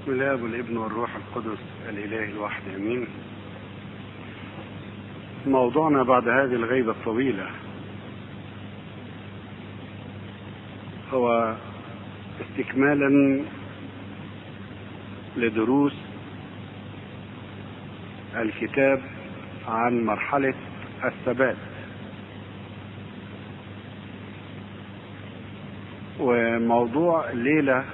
بسم الله والابن والروح القدس الاله الواحد امين موضوعنا بعد هذه الغيبة الطويلة هو استكمالا لدروس الكتاب عن مرحلة الثبات وموضوع الليلة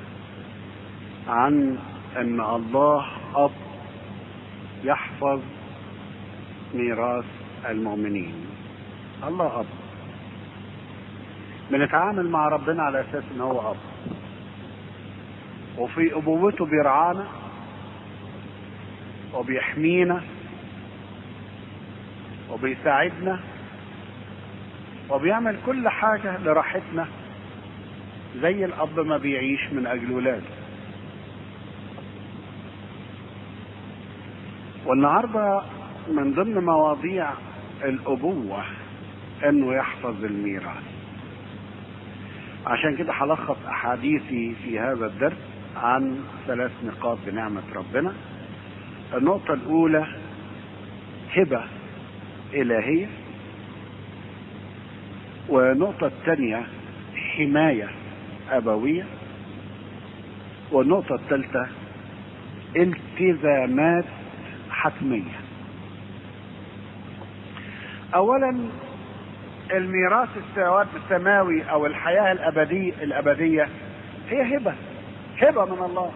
عن ان الله اب يحفظ ميراث المؤمنين الله اب بنتعامل مع ربنا على اساس ان هو اب وفي ابوته بيرعانا وبيحمينا وبيساعدنا وبيعمل كل حاجة لراحتنا زي الأب ما بيعيش من أجل ولاده والنهاردة من ضمن مواضيع الأبوة أنه يحفظ الميراث عشان كده هلخص أحاديثي في هذا الدرس عن ثلاث نقاط بنعمة ربنا النقطة الأولى هبة إلهية والنقطة الثانية حماية أبوية والنقطة الثالثة التزامات حتمية أولا الميراث السماوي أو الحياة الأبدية الأبدية هي هبة هبة من الله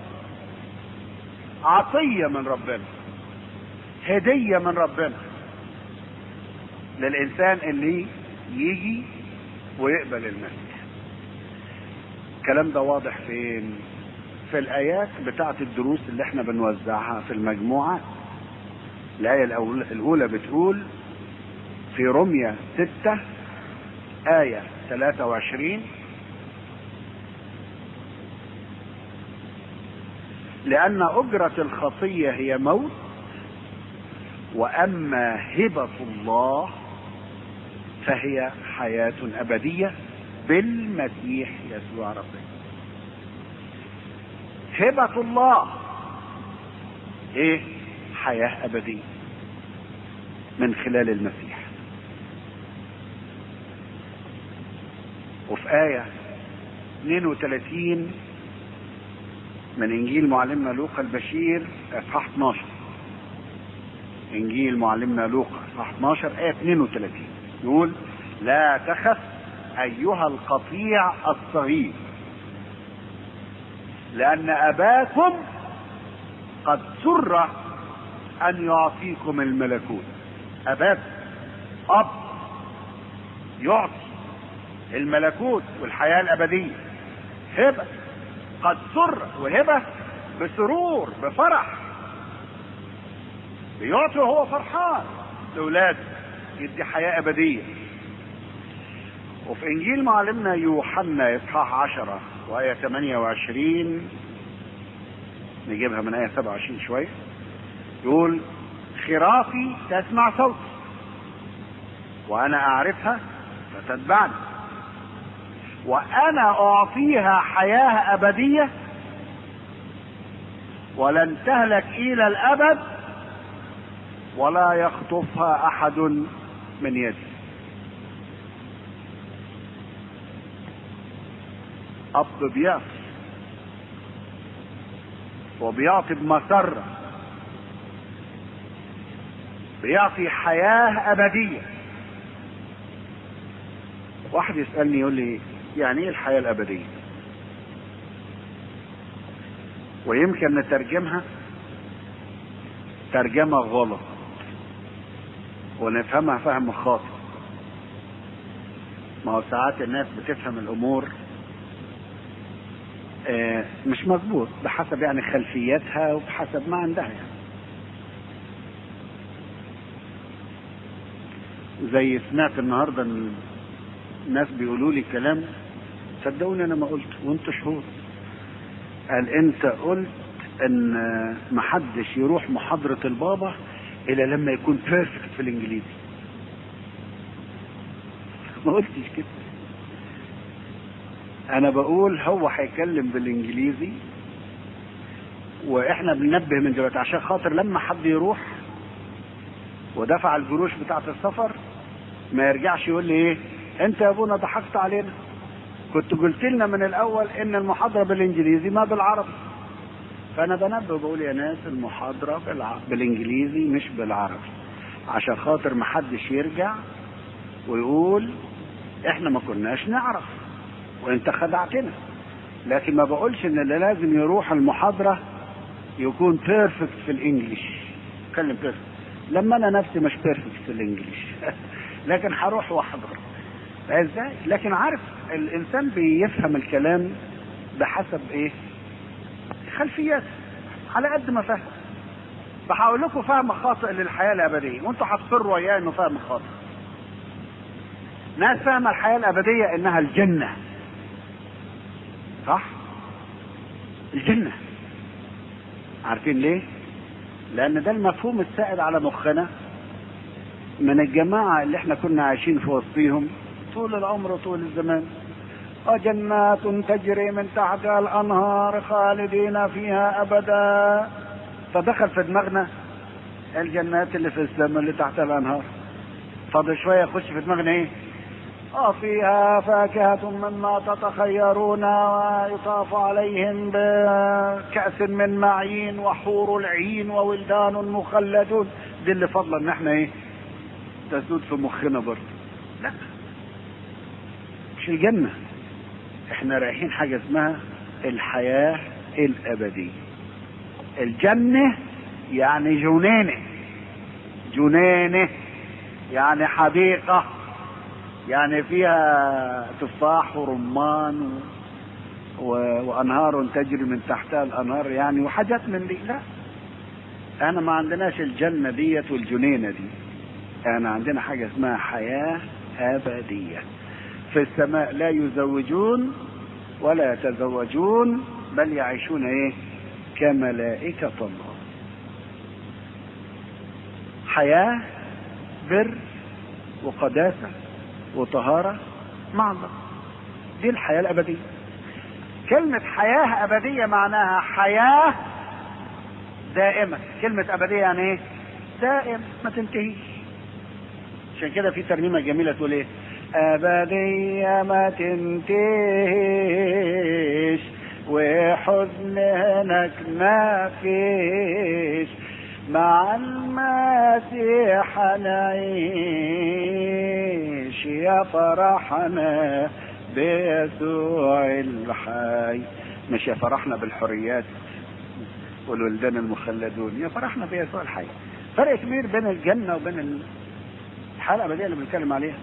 عطية من ربنا هدية من ربنا للإنسان اللي يجي ويقبل المسيح الكلام ده واضح فين في الآيات بتاعة الدروس اللي احنا بنوزعها في المجموعات الآية الأولى بتقول في رمية ستة آية 23 لأن أجرة الخطية هي موت وأما هبة الله فهي حياة أبدية بالمسيح يسوع ربنا هبة الله ايه حياة أبدية من خلال المسيح وفي آية 32 من إنجيل معلمنا لوقا البشير إصحاح 12 إنجيل معلمنا لوقا إصحاح 12 آية 32 يقول لا تخف أيها القطيع الصغير لأن أباكم قد سر أن يعطيكم الملكوت أباكم أب يعطي الملكوت والحياة الأبدية هبة قد سر وهبة بسرور بفرح بيعطي وهو فرحان لأولاده يدي حياة أبدية وفي إنجيل معلمنا يوحنا إصحاح 10 وآية 28 نجيبها من آية 27 شوية يقول خرافي تسمع صوتي وأنا أعرفها فتتبعني وأنا أعطيها حياة أبدية ولن تهلك إلى الأبد ولا يخطفها أحد من يدي أب بيعطي وبيعطي بمسرة بيعطي حياة أبدية واحد يسألني يقول لي يعني ايه الحياة الأبدية ويمكن نترجمها ترجمة غلط ونفهمها فهم خاطئ ما هو ساعات الناس بتفهم الأمور آه مش مظبوط بحسب يعني خلفيتها وبحسب ما عندها يعني زي سمعت النهارده ان الناس بيقولوا لي كلام صدقوني انا ما قلت وانتوا شهود قال انت قلت ان محدش يروح محاضرة البابا الا لما يكون بيرفكت في الانجليزي ما قلتش كده انا بقول هو هيتكلم بالانجليزي واحنا بننبه من دلوقتي عشان خاطر لما حد يروح ودفع القروش بتاعة السفر ما يرجعش يقول لي ايه انت يا ابونا ضحكت علينا كنت قلت لنا من الاول ان المحاضرة بالانجليزي ما بالعربي فانا بنبه بقول يا ناس المحاضرة بالع... بالانجليزي مش بالعربي عشان خاطر ما حدش يرجع ويقول احنا ما كناش نعرف وانت خدعتنا لكن ما بقولش ان اللي لازم يروح المحاضرة يكون بيرفكت في الانجليش اتكلم بيرفكت لما انا نفسي مش بيرفكت في الانجليش لكن هروح واحضر ازاي لكن عارف الانسان بيفهم الكلام بحسب ايه خلفيات على قد ما فهم فهقول لكم فهم خاطئ للحياه الابديه وانتوا هتصروا وياي انه فهم خاطئ ناس فاهمه الحياه الابديه انها الجنه صح الجنه عارفين ليه لان ده المفهوم السائد على مخنا من الجماعه اللي احنا كنا عايشين في وسطيهم طول العمر وطول الزمان وجنات تجري من تحتها الانهار خالدين فيها ابدا فدخل في دماغنا الجنات اللي في السماء اللي تحتها الانهار فاضل شويه يخش في دماغنا ايه وفيها فاكهة مما تتخيرون ويطاف عليهم بكأس من معين وحور العين وولدان مخلدون دي اللي فضلا ان احنا ايه تسود في مخنا برضه لا مش الجنة احنا رايحين حاجة اسمها الحياة الأبدية الجنة يعني جنينة جنينة يعني حديقة يعني فيها تفاح ورمان و... وانهار تجري من تحتها الانهار يعني وحاجات من دي لا انا ما عندناش الجنه ديت والجنينه دي انا عندنا حاجه اسمها حياه ابديه في السماء لا يزوجون ولا يتزوجون بل يعيشون ايه كملائكه الله حياه بر وقداسه وطهارة مع الله دي الحياة الأبدية كلمة حياة أبدية معناها حياة دائمة كلمة أبدية يعني إيه؟ دائم ما تنتهيش عشان كده في ترنيمة جميلة تقول إيه؟ أبدية ما تنتهيش وحزن هناك ما فيش مع المسيح نعيش يا فرحنا بيسوع الحي مش يا فرحنا بالحريات والولدان المخلدون يا فرحنا بيسوع الحي فرق كبير بين الجنة وبين الحياة الأبدية اللي بنتكلم عليها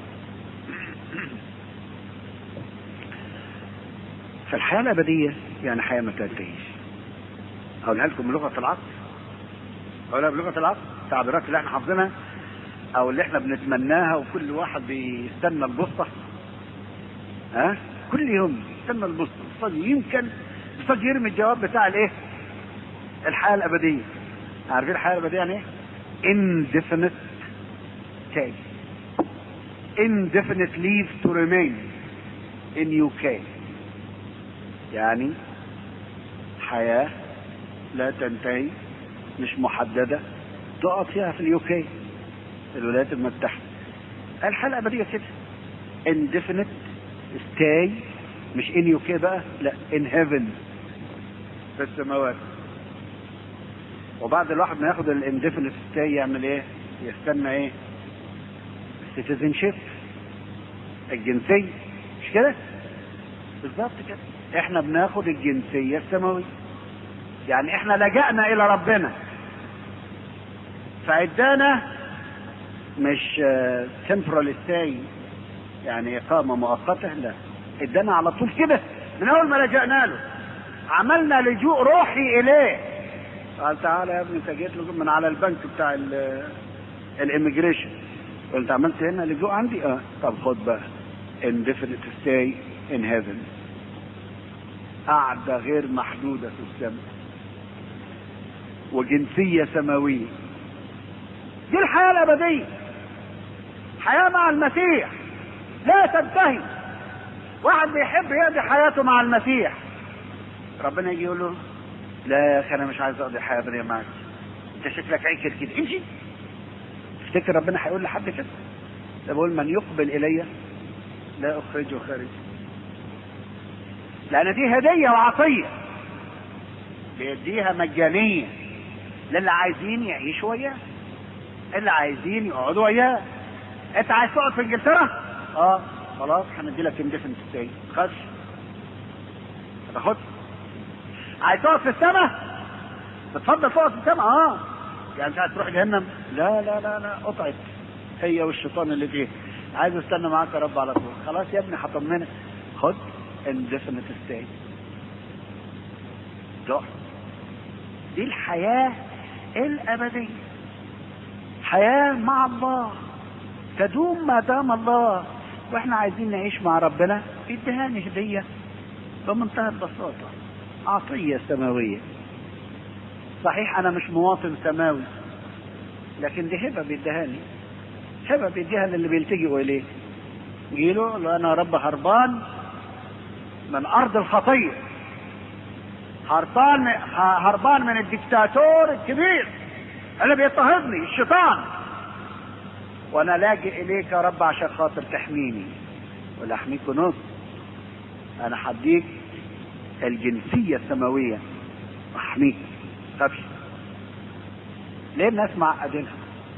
فالحياة الأبدية يعني حياة ما تنتهيش هقولها لكم بلغة العصر أقولها بلغة العصر التعبيرات اللي احنا حافظينها أو اللي احنا بنتمناها وكل واحد بيستنى البسطة ها كل يوم يستنى البسطة الصدي يمكن الصدي يرمي الجواب بتاع الايه؟ الحياة الأبدية عارفين الحياة الأبدية يعني ايه؟ indefinite stay indefinite leave to remain in UK يعني حياة لا تنتهي مش محددة تقعد فيها في اليوكي الولايات المتحدة الحياة الأبدية كده indefinite stay مش in UK بقى لا in heaven في السماوات وبعد الواحد ما ياخد الانديفينيت ستاي يعمل ايه؟ يستنى ايه؟ السيتيزنشيب الجنسية مش كده؟ بالظبط كده احنا بناخد الجنسية السماوية يعني احنا لجأنا الى ربنا فادانا مش تمبرال ستاي يعني اقامة مؤقتة لا ادانا على طول كده من اول ما لجأنا له عملنا لجوء روحي اليه قال تعالى يا ابني انت جيت من على البنك بتاع الاميجريشن قلت عملت هنا لجوء عندي اه طب خد بقى indefinite stay in heaven قعدة غير محدودة في السماء وجنسية سماوية دي الحياة الأبدية حياة مع المسيح لا تنتهي واحد بيحب يقضي حياته مع المسيح ربنا يجي يقول له لا يا اخي انا مش عايز اقضي حياه ابديه معاك انت شكلك عكر كده امشي تفتكر ربنا هيقول لحد كده ده بقول من يقبل الي لا اخرجه خارج لان دي هديه وعطيه بيديها مجانيه للي عايزين يعيشوا وياه اللي عايزين يقعدوا وياه انت عايز تقعد في انجلترا اه خلاص هندي لك اندفنت ستاي خش هتاخد عايز تقعد في السماء تتفضل تقعد في السماء اه يعني انت عايز تروح جهنم لا لا لا لا قطعت هي والشيطان اللي فيه عايز استنى معاك يا رب على طول خلاص يا ابني هطمنك خد اندفنت ستاي تقعد دي الحياة الأبدية حياة مع الله تدوم ما دام الله واحنا عايزين نعيش مع ربنا ادهاني هدية بمنتهى البساطة عطية سماوية صحيح انا مش مواطن سماوي لكن دي هبة بيدهاني هبة بيديها للي بيلتجئوا اليه يجيله له انا رب هربان من ارض الخطيه هربان هربان من الدكتاتور الكبير اللي بيضطهدني الشيطان وانا لاجئ اليك يا رب عشان خاطر تحميني ولا احميك نص انا هديك الجنسيه السماويه احميك خافش ليه الناس معقدينها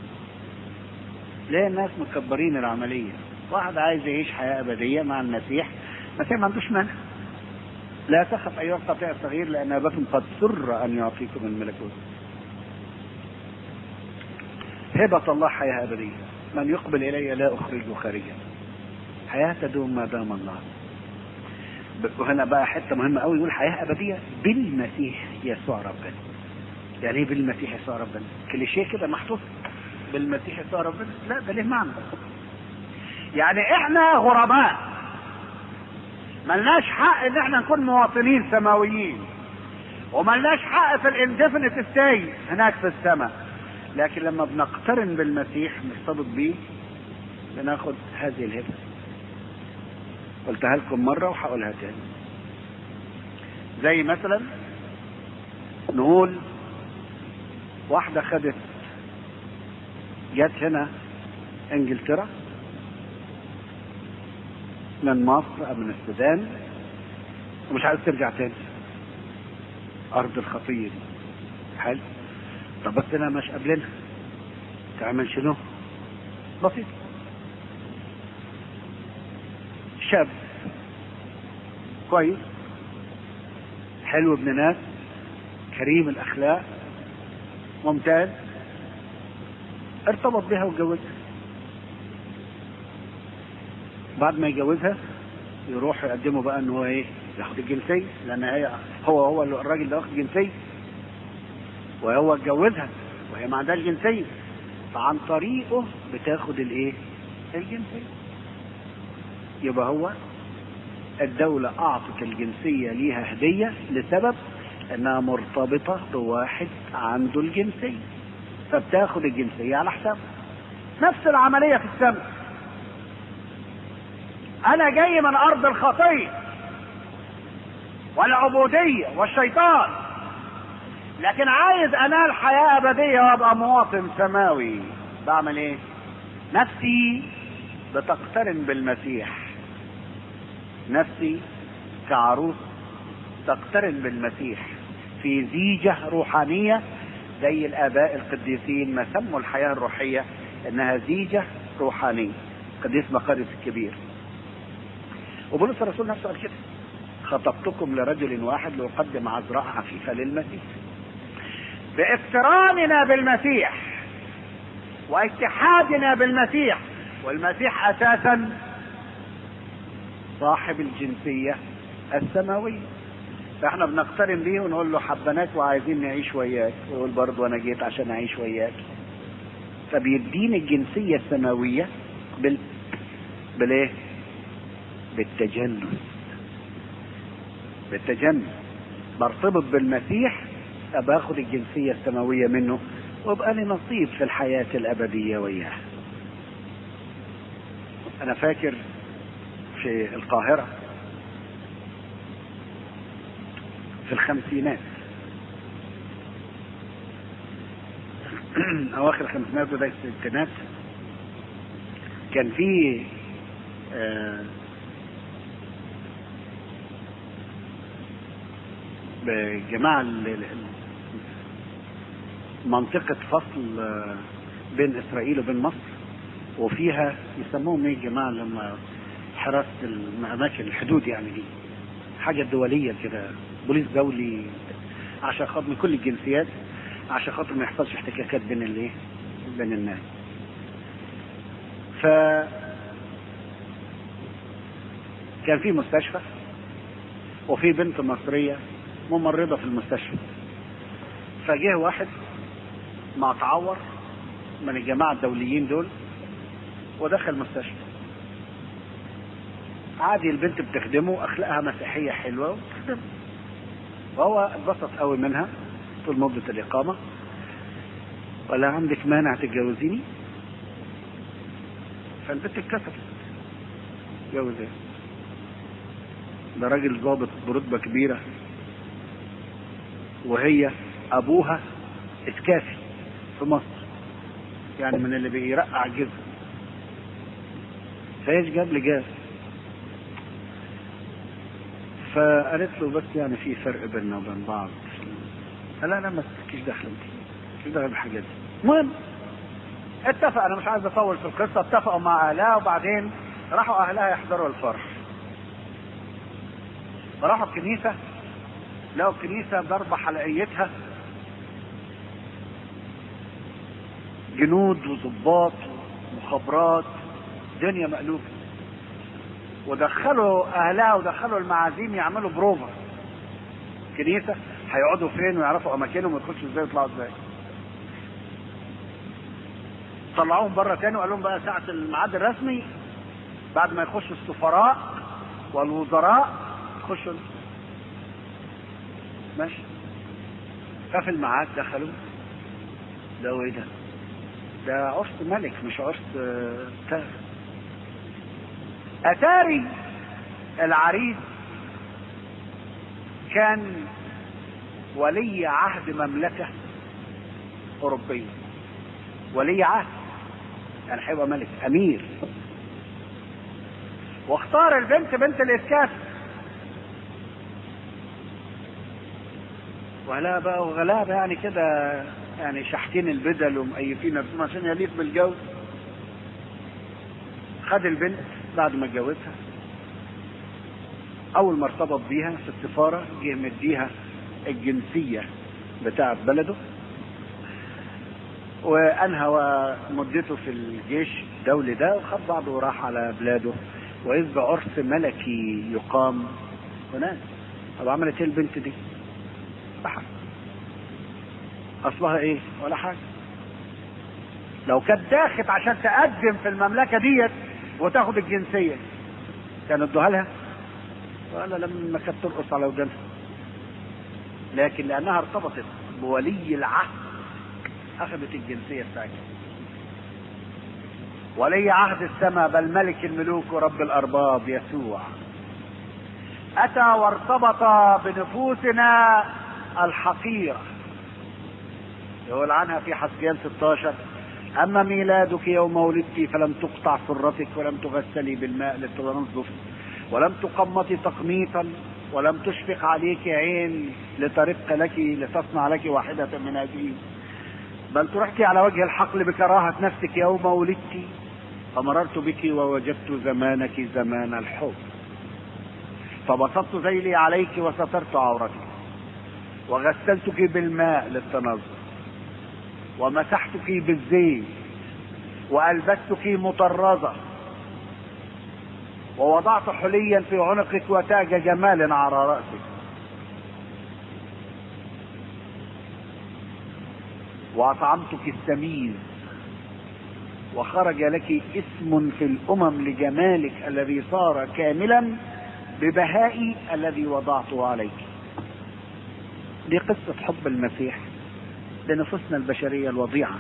ليه الناس مكبرين العمليه واحد عايز يعيش حياه ابديه مع المسيح المسيح ما عندوش مانع لا تخف ايها القطيع الصغير لان اباكم قد سر ان يعطيكم الملكوت هبة الله حياة أبدية من يقبل إلي لا أخرجه خارجا حياة تدوم ما دام الله وهنا بقى حتة مهمة قوي يقول حياة أبدية بالمسيح يسوع ربنا يعني ايه بالمسيح يسوع ربنا كليشيه كده محطوط بالمسيح يسوع ربنا لا ده ليه معنى يعني احنا غرباء ملناش حق ان احنا نكون مواطنين سماويين وملناش حق في الاندفنت ستاي هناك في السماء لكن لما بنقترن بالمسيح نرتبط بيه بناخد هذه الهبه قلتها لكم مره وهقولها تاني زي مثلا نقول واحدة خدت جت هنا انجلترا من مصر او من السودان ومش عايز ترجع تاني ارض الخطيه دي حلو طب بس انا مش قابلينها تعمل شنو بسيط شاب كويس حلو ابن ناس كريم الاخلاق ممتاز ارتبط بها واتجوزها بعد ما يجوزها يروح يقدموا بقى ان هو ايه ياخد الجنسيه لان هي هو هو الراجل ده واخد جنسيه وهو اتجوزها وهي ما عندهاش جنسيه فعن طريقه بتاخد الايه الجنسيه يبقى هو الدولة أعطت الجنسية ليها هدية لسبب إنها مرتبطة بواحد عنده الجنسية فبتاخد الجنسية على حسابه نفس العملية في السماء أنا جاي من أرض الخطية والعبودية والشيطان لكن عايز أنال حياة أبدية وأبقى مواطن سماوي بعمل إيه؟ نفسي بتقترن بالمسيح نفسي كعروس تقترن بالمسيح في زيجة روحانية زي الآباء القديسين ما سموا الحياة الروحية إنها زيجة روحانية قديس مقارس الكبير وبولس الرسول نفسه قال كده خطبتكم لرجل واحد ليقدم عذراء عفيفة للمسيح باقتراننا بالمسيح واتحادنا بالمسيح والمسيح اساسا صاحب الجنسية السماوية فاحنا بنقترن بيه ونقول له حبناك وعايزين نعيش وياك ويقول برضه انا جيت عشان اعيش وياك فبيديني الجنسية السماوية بال بالايه؟ بالتجنس بالتجنس برتبط بالمسيح باخد الجنسية السماوية منه وابقى لي نصيب في الحياة الأبدية وياه أنا فاكر في القاهرة في الخمسينات اواخر الخمسينات وبدايه الستينات كان في آه، بجماعة ال- ال- منطقة فصل آه، بين إسرائيل وبين مصر وفيها يسموهم ايه الجماعة اللي هم حراسة الأماكن الحدود يعني دي حاجة دولية كده بوليس دولي عشان خاطر من كل الجنسيات عشان خاطر ما يحصلش احتكاكات بين الايه بين الناس ف كان في مستشفى وفي بنت مصرية ممرضة في المستشفى فجه واحد مع تعور من الجماعة الدوليين دول ودخل المستشفى عادي البنت بتخدمه اخلاقها مسيحية حلوة وبتخدمه وهو اتبسط قوي منها طول مدة الإقامة ولا عندك مانع تتجوزيني فالبنت اتكسفت جوز ايه ده راجل ضابط برتبة كبيرة وهي أبوها اسكافي في مصر يعني من اللي بيرقع الجزء فايش جاب لي جاز فقالت له بس يعني في فرق بيننا وبين بعض قال لا لا ما تكيش دخل انت مش دخل بالحاجات دي المهم اتفق انا مش عايز اطول في القصه اتفقوا مع اهلها وبعدين راحوا اهلها يحضروا الفرح فراحوا الكنيسه لقوا الكنيسه ضربه حلقيتها جنود وضباط ومخابرات دنيا مقلوبه ودخلوا اهلها ودخلوا المعازيم يعملوا بروفا كنيسه هيقعدوا فين ويعرفوا اماكنهم ويخشوا ازاي ويطلعوا ازاي طلعوهم بره تاني وقال لهم بقى ساعه الميعاد الرسمي بعد ما يخشوا السفراء والوزراء يخشوا ماشي ففي الميعاد دخلوا لقوا ايه ده؟ ده عرس ملك مش عرس آه، بتاع اتاري العريس كان ولي عهد مملكة أوروبية ولي عهد يعني هيبقى ملك أمير واختار البنت بنت الإسكاف ولا بقى وغلابة يعني كده يعني شاحتين البدل ومقيفين نفسهم عشان يليق بالجو خد البنت بعد ما اتجوزها اول ما ارتبط بيها في السفاره جه مديها الجنسيه بتاعه بلده وانهى مدته في الجيش الدولي ده وخد بعضه وراح على بلاده واذ بعرس ملكي يقام هناك طب عملت ايه البنت دي؟ بحر اصلها ايه؟ ولا حاجه لو كانت داخت عشان تقدم في المملكه ديت وتاخد الجنسيه كانوا ادوها لها ولا لما كانت ترقص على ودانها لكن لانها ارتبطت بولي العهد اخذت الجنسيه بتاعتها ولي عهد السماء بل ملك الملوك ورب الارباب يسوع اتى وارتبط بنفوسنا الحقيره يقول عنها في حسقيال 16 أما ميلادك يوم ولدت فلم تقطع سرتك ولم تغسلي بالماء لتنظف ولم تقمطي تقميطا ولم تشفق عليك عين لترق لك لتصنع لك واحدة من هذه بل ترحت على وجه الحقل بكراهة نفسك يوم ولدت فمررت بك ووجدت زمانك زمان الحب فبسطت ذيلي عليك وسترت عورتك وغسلتك بالماء للتنظف ومسحتك بالزيت والبستك مطرزه ووضعت حليا في عنقك وتاج جمال على راسك واطعمتك التمييز وخرج لك اسم في الامم لجمالك الذي صار كاملا ببهائي الذي وضعته عليك دي قصه حب المسيح لنفوسنا البشرية الوضيعة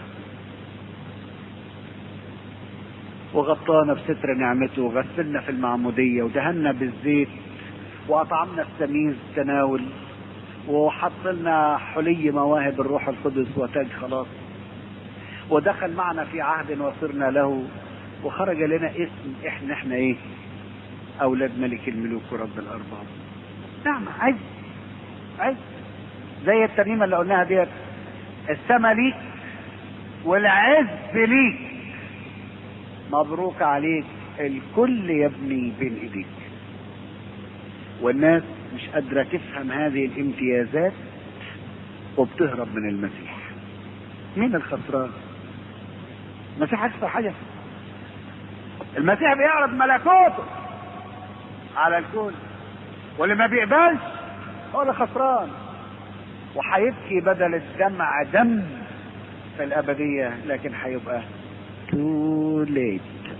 وغطانا بستر نعمته وغسلنا في المعمودية ودهنا بالزيت وأطعمنا التمييز التناول وحط لنا حلي مواهب الروح القدس وتاج خلاص ودخل معنا في عهد وصرنا له وخرج لنا اسم احنا احنا ايه اولاد ملك الملوك ورب الارباب نعم عز عز زي الترنيمه اللي قلناها ديت السما ليك والعز ليك مبروك عليك الكل يبني بين ايديك والناس مش قادرة تفهم هذه الامتيازات وبتهرب من المسيح مين الخسران المسيح اكثر حاجة المسيح بيعرض ملكوته على الكل واللي ما بيقبلش هو اللي خسران وهيبكي بدل الدمع دم في الأبدية لكن هيبقى too late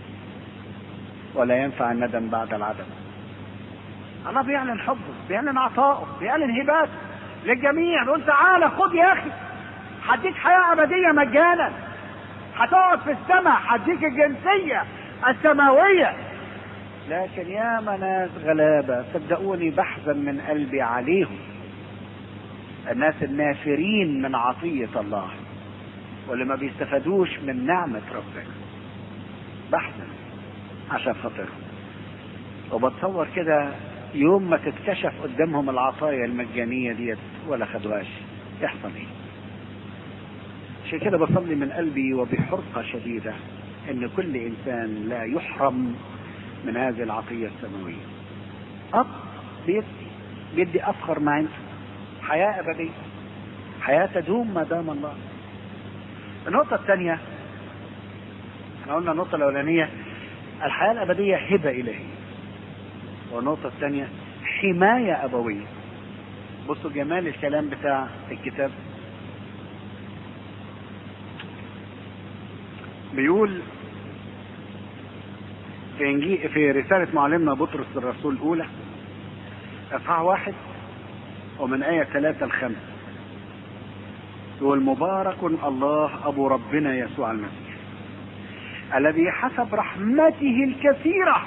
ولا ينفع الندم بعد العدم الله بيعلن حبه بيعلن عطائه بيعلن هباته للجميع بيقول تعالى خد يا اخي هديك حياه ابديه مجانا هتقعد في السماء هديك الجنسيه السماويه لكن يا ناس غلابه صدقوني بحزن من قلبي عليهم الناس النافرين من عطيه الله واللي ما بيستفادوش من نعمه ربنا بحزن عشان خاطرهم وبتصور كده يوم ما تكتشف قدامهم العطايا المجانية ديت ولا خدوهاش يحصل ايه عشان كده بصلي من قلبي وبحرقة شديدة ان كل انسان لا يحرم من هذه العطية السماوية اب بيدي بيدي افخر ما عنده حياة ابدية حياة تدوم ما دام الله النقطة الثانية احنا قلنا النقطة الأولانية الحياة الأبدية هبة إلهية والنقطة الثانية حماية أبوية بصوا جمال الكلام بتاع الكتاب بيقول في إنجيل في رسالة معلمنا بطرس الرسول الأولى إصحاح واحد ومن آية ثلاثة لخمسة يقول مبارك الله أبو ربنا يسوع المسيح الذي حسب رحمته الكثيرة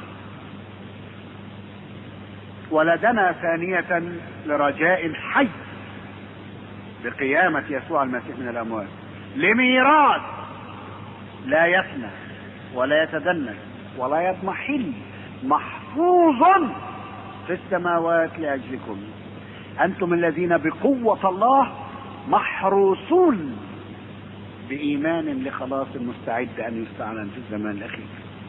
ولدنا ثانية لرجاء حي بقيامة يسوع المسيح من الأموات لميراث لا يفنى ولا يتدنس ولا يضمحل محفوظ في السماوات لأجلكم أنتم الذين بقوة الله محروسون بإيمان لخلاص مستعد أن يستعلن في الزمان الأخير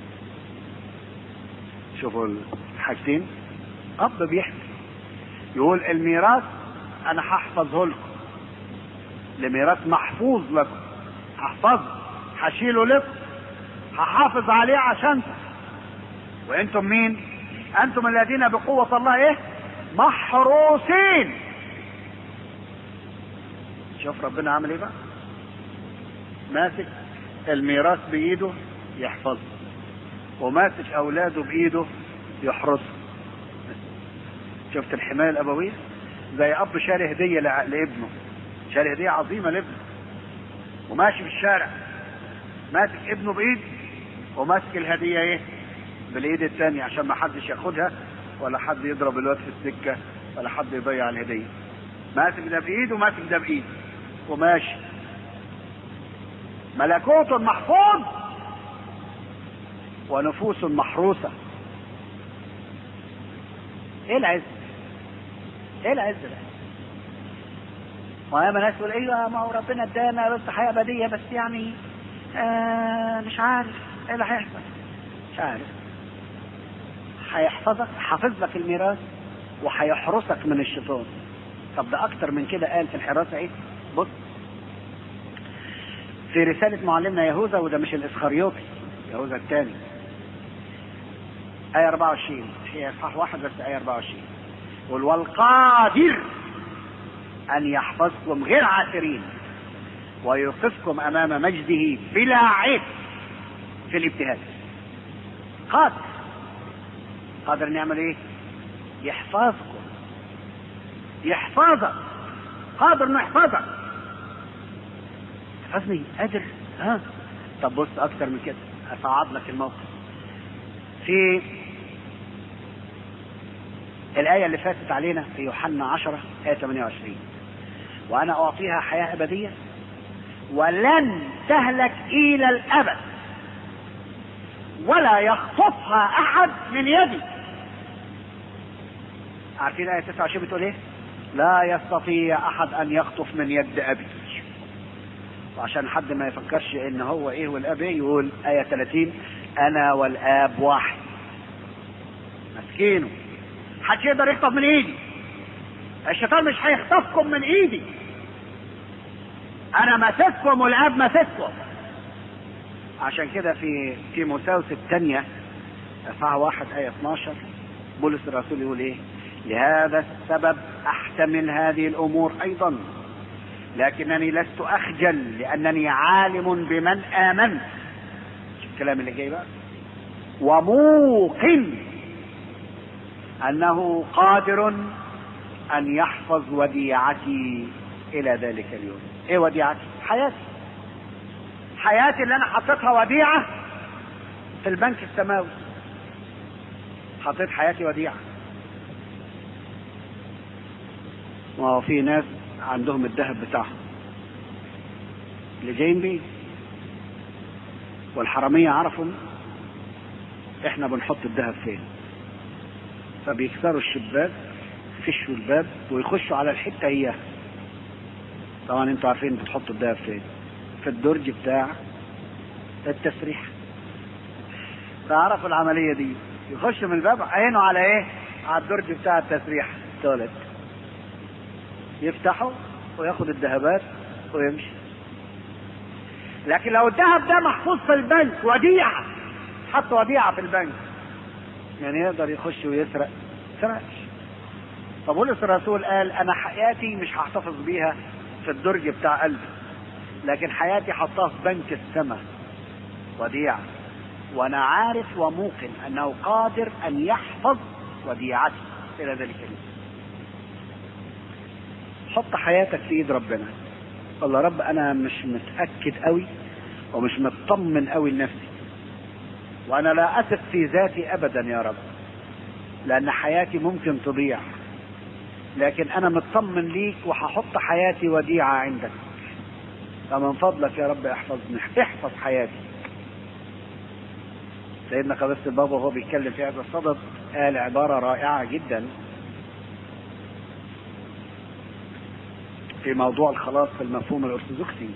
شوفوا الحاجتين أب بيحكي يقول الميراث أنا هحفظه لكم لميراث محفوظ لكم هحفظه هشيله لكم هحافظ عليه عشانكم وانتم مين انتم الذين بقوة الله ايه محروسين شوف ربنا عمل ايه بقى ماسك الميراث بايده يحفظه وماسك اولاده بايده يحرسه شفت الحمايه الابويه زي اب شاري هديه لابنه شاري هديه عظيمه لابنه وماشي في الشارع ماسك ابنه بايد وماسك الهديه ايه بالايد الثانيه عشان ما حدش ياخدها ولا حد يضرب الواد في السكه ولا حد يضيع الهديه ماسك ده بايده وماسك ده بايده وماشي ملكوت محفوظ ونفوس محروسه ايه العز ايه العز ده وياما ناس تقول ايوه ما هو ربنا ادانا بس حياه ابديه بس يعني آه مش عارف ايه اللي هيحصل مش عارف هيحفظك حافظ لك الميراث وهيحرسك من الشيطان طب ده اكتر من كده قال في الحراسه ايه بص في رسالة معلمنا يهوذا وده مش الإسخريوطي يهوذا الثاني آية 24 هي إصحاح واحد بس آية 24 يقول والقادر أن يحفظكم غير عاثرين ويوقفكم أمام مجده بلا عيب في الابتهاج قادر قادر أن يعمل إيه؟ يحفظكم يحفظك قادر انه يحفظك تحفظني قادر ها طب بص اكتر من كده اصعد لك الموقف في الآية اللي فاتت علينا في يوحنا 10 آية 28 وأنا أعطيها حياة أبدية ولن تهلك الى الابد ولا يخطفها احد من يدي عارفين آية 29 بتقول ايه؟ لا يستطيع احد ان يخطف من يد ابي وعشان حد ما يفكرش ان هو ايه والاب ايه يقول آية 30 انا والاب واحد مسكينه محدش يقدر يخطف من ايدي الشيطان مش هيخطفكم من ايدي انا ماسككم والاب ماسككم عشان كده في تيموثاوس الثانية اصحاح واحد آية 12 بولس الرسول يقول ايه؟ لهذا السبب احتمل هذه الامور ايضا لكنني لست اخجل لانني عالم بمن امنت شوف الكلام اللي جاي بقى وموقن انه قادر ان يحفظ وديعتي الى ذلك اليوم ايه وديعتي حياتي حياتي اللي انا حطيتها وديعه في البنك السماوي حطيت حياتي وديعه ما هو في ناس عندهم الذهب بتاعهم اللي جايين بيه والحرامية عرفوا احنا بنحط الذهب فين فبيكسروا الشباك يفشوا الباب ويخشوا على الحتة هي طبعا انتوا عارفين بتحطوا الذهب فين في الدرج بتاع التسريح فعرفوا العملية دي يخشوا من الباب عينه على ايه على الدرج بتاع التسريح التواليت يفتحوا وياخد الذهبات ويمشي لكن لو الذهب ده محفوظ في البنك وديعة حط وديعة في البنك يعني يقدر يخش ويسرق سرقش فبولس الرسول قال انا حياتي مش هحتفظ بيها في الدرج بتاع قلبي لكن حياتي حطها في بنك السماء وديعة وانا عارف وموقن انه قادر ان يحفظ وديعتي الى ذلك اليوم حط حياتك في ايد ربنا قال يا رب انا مش متاكد قوي ومش مطمن قوي لنفسي وانا لا اثق في ذاتي ابدا يا رب لان حياتي ممكن تضيع لكن انا مطمن ليك وهحط حياتي وديعه عندك فمن فضلك يا رب احفظني احفظ حياتي سيدنا قداسة البابا وهو بيتكلم في هذا الصدد قال عبارة رائعة جدا في موضوع الخلاص في المفهوم الأرثوذكسي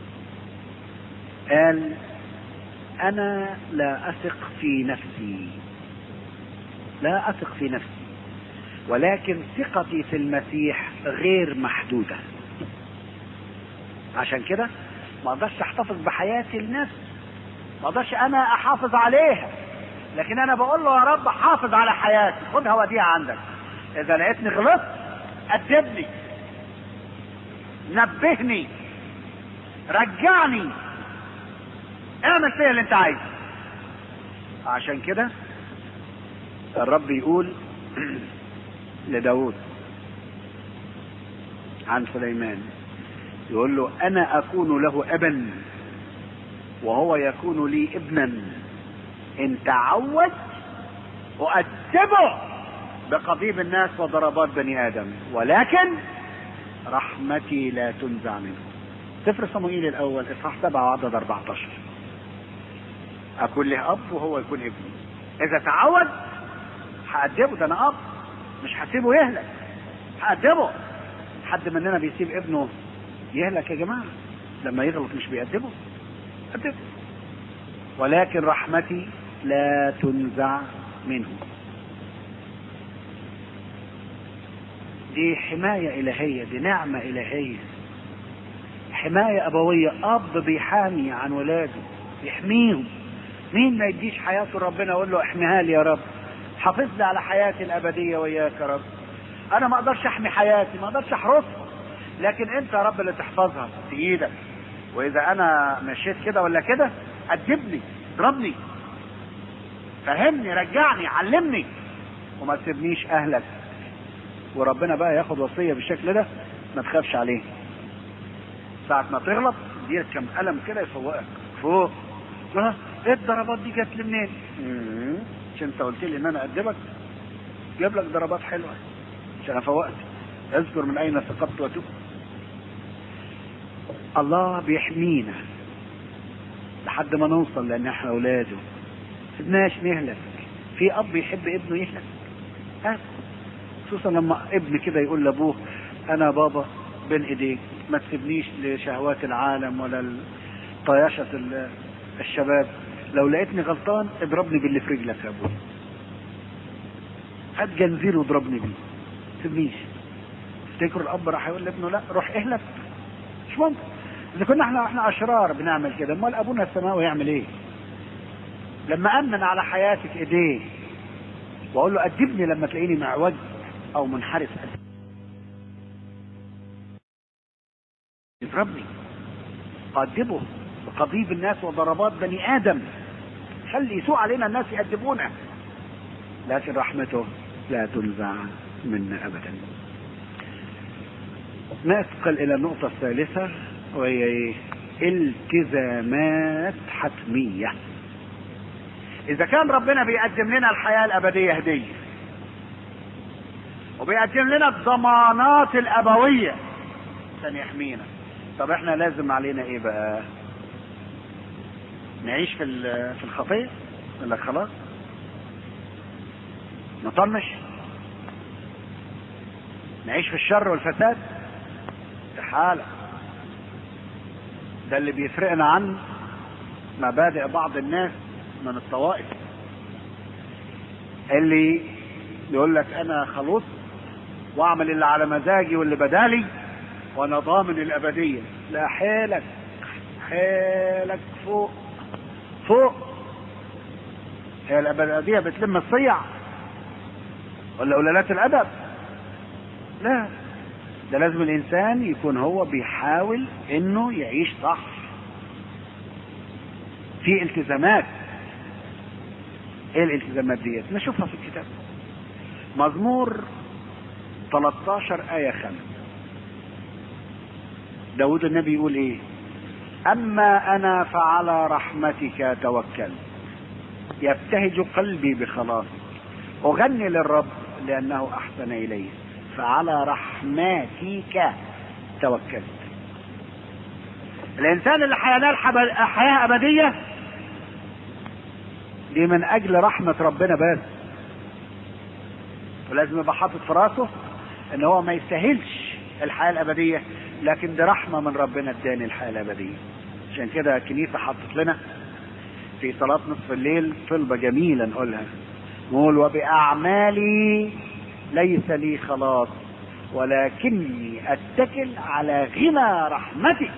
قال أنا لا أثق في نفسي لا أثق في نفسي ولكن ثقتي في المسيح غير محدودة عشان كده ما اقدرش احتفظ بحياتي لنفسي ما اقدرش انا احافظ عليها لكن انا بقول له يا رب حافظ على حياتي خدها وديعة عندك اذا لقيتني غلطت ادبني نبهني رجعني اعمل فيا اللي انت عايزه عشان كده الرب يقول لداود عن سليمان يقول له انا اكون له ابا وهو يكون لي ابنا ان تعود اؤدبه بقضيب الناس وضربات بني ادم ولكن رحمتي لا تنزع منه سفر صموئيل الاول اصحاح 7 وعدد 14 اكون له اب وهو يكون ابني اذا تعود هأدبه ده انا اب مش هسيبه يهلك هأدبه حد مننا بيسيب ابنه يهلك يا جماعه لما يغلط مش بيأدبه أدبه ولكن رحمتي لا تنزع منه دي حماية إلهية دي نعمة إلهية حماية أبوية أب بيحامي عن ولاده يحميهم مين ما يديش حياته ربنا يقول له احميها لي يا رب حافظني على حياتي الأبدية وياك يا رب أنا ما أقدرش أحمي حياتي ما أقدرش أحرسها لكن أنت يا رب اللي تحفظها في إيدك وإذا أنا مشيت كده ولا كده أدبني اضربني فهمني رجعني علمني وما تسيبنيش أهلك وربنا بقى ياخد وصية بالشكل ده ما تخافش عليه ساعة ما تغلط يديك كم قلم كده يفوقك فوق ها ايه الضربات دي جت لي منين؟ مش انت قلت لي ان انا ادبك جاب لك ضربات حلوه عشان افوقك اذكر من اين سقطت وتب الله بيحمينا لحد ما نوصل لان احنا اولاده سيبناش نهلك في اب يحب ابنه يهلك ها خصوصا لما ابن كده يقول لابوه انا بابا بين ايديك ما تسيبنيش لشهوات العالم ولا طياشة الشباب لو لقيتني غلطان اضربني باللي في رجلك يا ابوي هات جنزير واضربني بيه تسيبنيش تفتكروا الاب راح يقول لابنه لا روح اهلك مش ممكن اذا كنا احنا احنا اشرار بنعمل كده امال ابونا السماوي يعمل ايه لما امن على حياتك ايديه واقول له ادبني لما تلاقيني معوج او منحرف يضربني قدبه بقضيب الناس وضربات بني ادم خلي يسوء علينا الناس يأدبونا لكن رحمته لا تنزع منا ابدا ننتقل الى النقطة الثالثة وهي ايه؟ التزامات حتمية اذا كان ربنا بيقدم لنا الحياة الابدية هدية وبيقدم لنا الضمانات الابوية عشان يحمينا طب احنا لازم علينا ايه بقى نعيش في في الخطيه يقول لك خلاص نطنش نعيش في الشر والفساد استحالة ده اللي بيفرقنا عن مبادئ بعض الناس من الطوائف اللي يقول لك انا خلصت واعمل اللي على مزاجي واللي بدالي وانا ضامن الابديه لا حيلك حيلك فوق فوق هي الابديه بتلم الصيع ولا قلالات الادب لا ده لازم الانسان يكون هو بيحاول انه يعيش صح في التزامات ايه الالتزامات ديت نشوفها في الكتاب مزمور 13 آية 5 داود النبي يقول ايه اما انا فعلى رحمتك توكلت يبتهج قلبي بخلاص اغني للرب لانه احسن الي فعلى رحمتك توكلت الانسان اللي هينال حياه ابديه دي من اجل رحمه ربنا بس ولازم يبقى حاطط في راسه ان هو ما يستاهلش الحياه الابديه لكن دي رحمه من ربنا اداني الحياه الابديه عشان كده الكنيسه حطت لنا في صلاه نصف الليل طلبه جميله نقولها نقول وباعمالي ليس لي خلاص ولكني اتكل على غنى رحمتك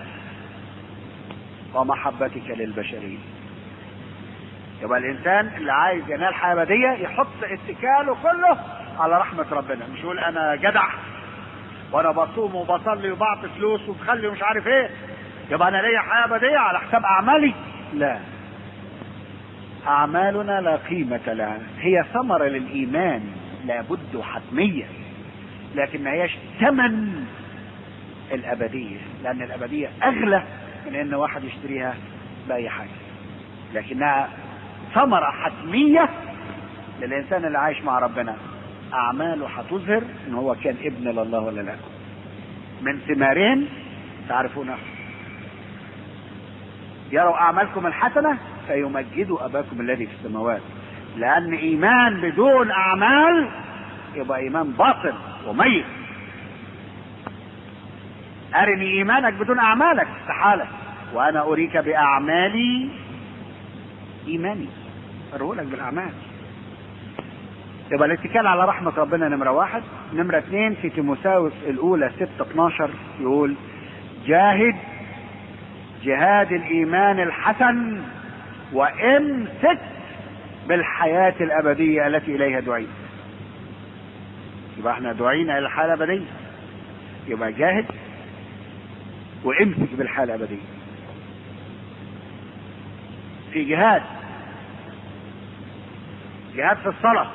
ومحبتك للبشرين يبقى الانسان اللي عايز ينال حياه ابديه يحط اتكاله كله على رحمه ربنا مش يقول انا جدع وانا بصوم وبصلي وبعطي فلوس وبخلي ومش عارف ايه يبقى انا ليا حياه ابديه على حساب اعمالي لا اعمالنا لا قيمه لها هي ثمره للايمان لابد حتميه لكن ما هياش ثمن الابديه لان الابديه اغلى من ان واحد يشتريها باي حاجه لكنها ثمره حتميه للانسان اللي عايش مع ربنا اعماله هتظهر ان هو كان ابن لله ولا لا من ثمارهم تعرفونه يروا اعمالكم الحسنه فيمجدوا اباكم الذي في السماوات لان ايمان بدون اعمال يبقى ايمان باطل وميت ارني ايمانك بدون اعمالك استحاله وانا اريك باعمالي ايماني ارهولك بالاعمال يبقى الاتكال على رحمة ربنا نمرة واحد نمرة اثنين في تيموساوس الأولى ستة 12 يقول جاهد جهاد الإيمان الحسن وامسك بالحياة الأبدية التي إليها دعيت يبقى احنا دعينا إلى الحياة الأبدية يبقى جاهد وامسك بالحياة الأبدية في جهاد جهاد في الصلاه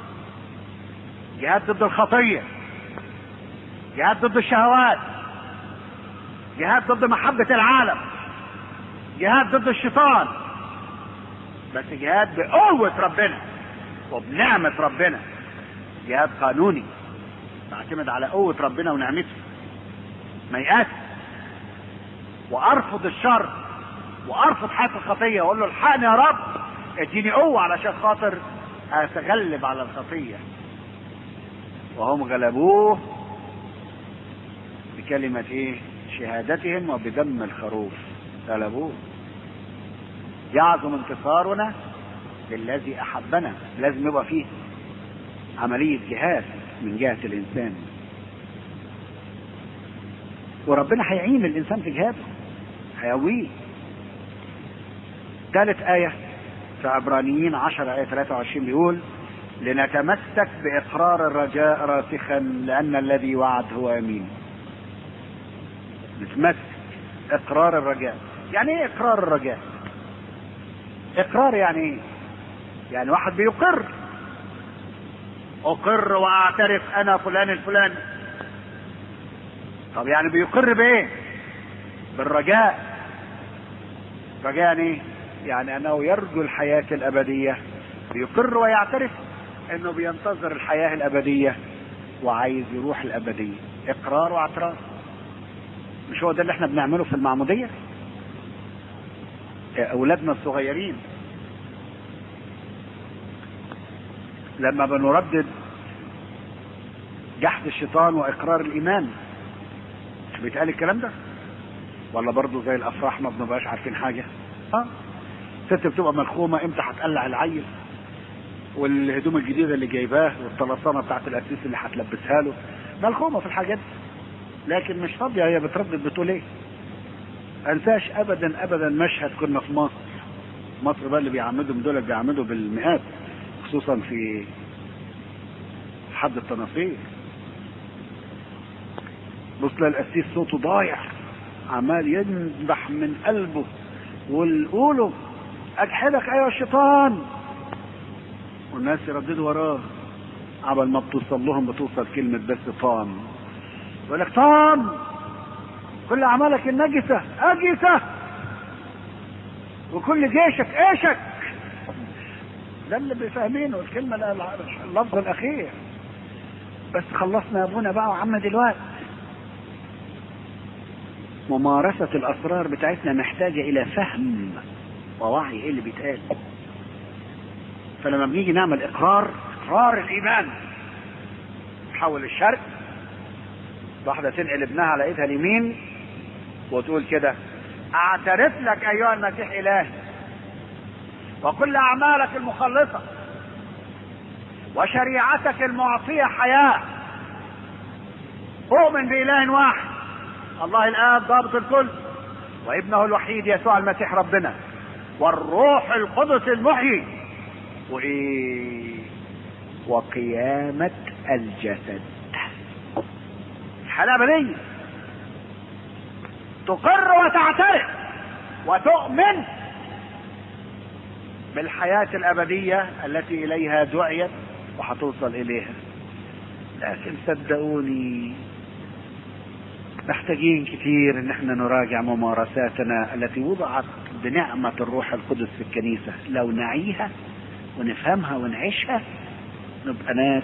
جهاد ضد الخطية جهاد ضد الشهوات جهاد ضد محبة العالم جهاد ضد الشيطان بس جهاد بقوة ربنا وبنعمة ربنا جهاد قانوني تعتمد على قوة ربنا ونعمته ما يأس وارفض الشر وارفض حياه الخطيه واقول له الحقني يا رب اديني قوه علشان خاطر اتغلب على الخطيه وهم غلبوه بكلمة ايه شهادتهم وبدم الخروف غلبوه يعظم انتصارنا للذي احبنا لازم يبقى فيه عملية جهاد من جهة الانسان وربنا هيعين الانسان في جهاده هيقويه ثالث آية في عبرانيين 10 آية 23 بيقول لنتمسك بإقرار الرجاء راسخا لأن الذي وعد هو أمين نتمسك إقرار الرجاء يعني إيه إقرار الرجاء إقرار يعني إيه يعني واحد بيقر أقر وأعترف أنا فلان الفلاني طب يعني بيقر بإيه بالرجاء رجاء يعني إيه يعني أنه يرجو الحياة الأبدية بيقر ويعترف انه بينتظر الحياة الابدية وعايز يروح الابدية اقرار واعتراف مش هو ده اللي احنا بنعمله في المعمودية اولادنا الصغيرين لما بنردد جحد الشيطان واقرار الايمان مش بيتقال الكلام ده ولا برضه زي الافراح ما بنبقاش عارفين حاجه اه ست بتبقى ملخومه امتى هتقلع العيل والهدوم الجديده اللي جايباه والطلسانه بتاعت الاسيس اللي هتلبسها له ملخومه في الحاجات دي لكن مش فاضيه هي بتردد بتقول ايه انساش ابدا ابدا مشهد كنا في مصر مصر بقى اللي بيعمدهم دول بيعمدوا بالمئات خصوصا في حد التناصير بص القسيس صوته ضايع عمال ينبح من قلبه والقولوا اجحدك ايها الشيطان والناس يرددوا وراه عبل ما بتوصل لهم بتوصل كلمة بس طان يقول لك طان كل أعمالك النجسة أجسة وكل جيشك ايشك ده اللي بيفهمينه الكلمة اللفظ الأخير بس خلصنا يا أبونا بقى وعم دلوقتي ممارسة الأسرار بتاعتنا محتاجة إلى فهم ووعي إيه اللي بيتقال فلما بنيجي نعمل اقرار اقرار الايمان تحول الشرق واحدة تنقل ابنها على ايدها اليمين وتقول كده اعترف لك ايها المسيح الهي وكل اعمالك المخلصة وشريعتك المعطية حياة اؤمن بإله واحد الله الآب ضابط الكل وابنه الوحيد يسوع المسيح ربنا والروح القدس المحيي وايه وقيامة الجسد الحالة أبدية تقر وتعترف وتؤمن بالحياة الأبدية التي إليها دعيت وهتوصل إليها لكن صدقوني محتاجين كتير ان احنا نراجع ممارساتنا التي وضعت بنعمة الروح القدس في الكنيسة لو نعيها ونفهمها ونعيشها نبقى ناس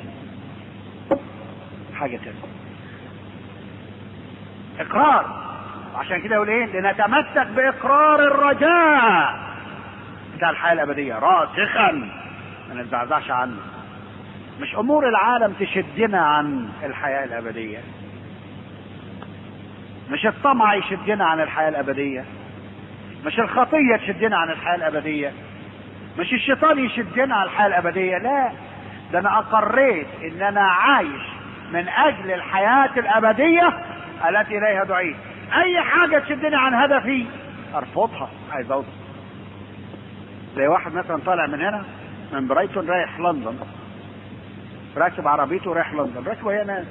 حاجة تانية اقرار عشان كده يقول ايه لنتمسك باقرار الرجاء بتاع الحياة الابدية راسخا ما نتزعزعش عنه مش امور العالم تشدنا عن الحياة الابدية مش الطمع يشدنا عن الحياة الابدية مش الخطية تشدنا عن الحياة الابدية مش الشيطان يشدنا على الحياة الأبدية لا ده أنا أقريت إن أنا عايش من أجل الحياة الأبدية التي إليها دعيت أي حاجة تشدني عن هدفي أرفضها عايز أوصل زي واحد مثلا طالع من هنا من برايتون رايح لندن راكب عربيته رايح لندن راكب وهي ناس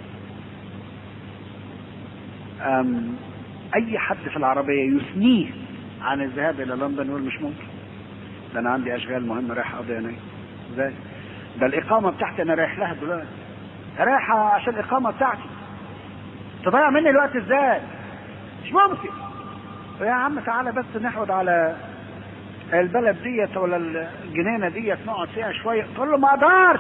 أم أي حد في العربية يثنيه عن الذهاب إلى لندن يقول مش ممكن ده انا عندي اشغال مهمه رايح اقضي هناك ازاي ده الاقامه بتاعتي انا رايح لها دلوقتي رايحه عشان الاقامه بتاعتي تضيع مني الوقت ازاي مش ممكن يا عم تعالى بس نحود على البلد ديت ولا الجنينه ديت نقعد فيها شويه تقول له ما اقدرش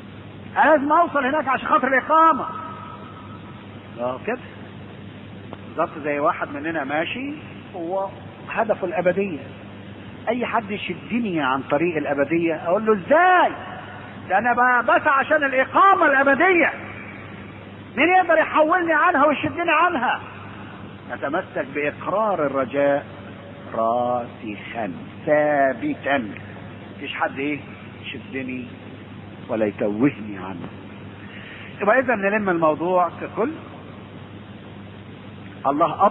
انا لازم اوصل هناك عشان خاطر الاقامه اه كده بالظبط زي واحد مننا ماشي هو هدفه الأبدية أي حد يشدني عن طريق الأبدية أقول له إزاي؟ ده أنا بسعى عشان الإقامة الأبدية مين يقدر يحولني عنها ويشدني عنها؟ نتمسك بإقرار الرجاء راسخا ثابتا مفيش حد ايه يشدني ولا يتوهني عنه يبقى اذا نلم الموضوع ككل الله اب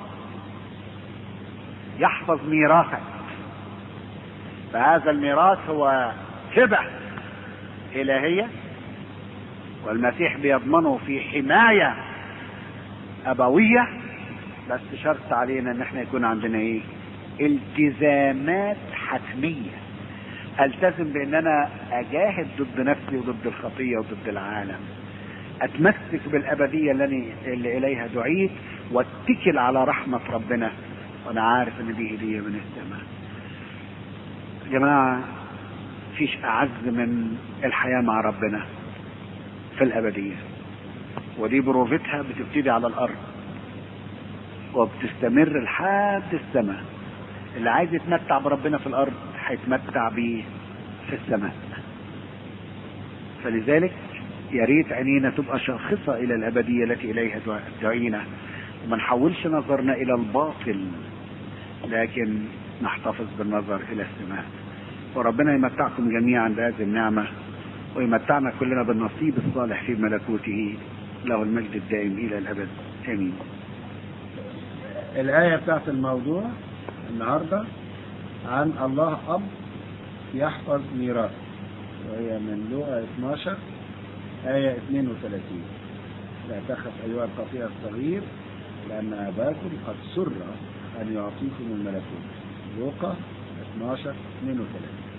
يحفظ ميراثك فهذا الميراث هو هبه الهيه والمسيح بيضمنه في حمايه ابويه بس شرط علينا ان احنا يكون عندنا ايه التزامات حتميه التزم بان انا اجاهد ضد نفسي وضد الخطيه وضد العالم اتمسك بالابديه اللي, اللي اليها دعيت واتكل على رحمه ربنا وانا عارف ان دي هديه من السماء يا جماعه فيش اعز من الحياه مع ربنا في الابديه ودي بروفتها بتبتدي على الارض وبتستمر لحد السماء اللي عايز يتمتع بربنا في الارض هيتمتع بيه في السماء فلذلك يا ريت عينينا تبقى شاخصة إلى الأبدية التي إليها دعينا وما نحولش نظرنا إلى الباطل لكن نحتفظ بالنظر إلى السماء وربنا يمتعكم جميعا بهذه النعمة ويمتعنا كلنا بالنصيب الصالح في ملكوته له المجد الدائم إلى الأبد آمين الآية بتاعت الموضوع النهاردة عن الله أب يحفظ ميراث وهي من لوقا 12 آية 32 لا تخف أيها القطيع الصغير لأن أباكم قد سر أن يعطيكم الملكوت لوقا 12 32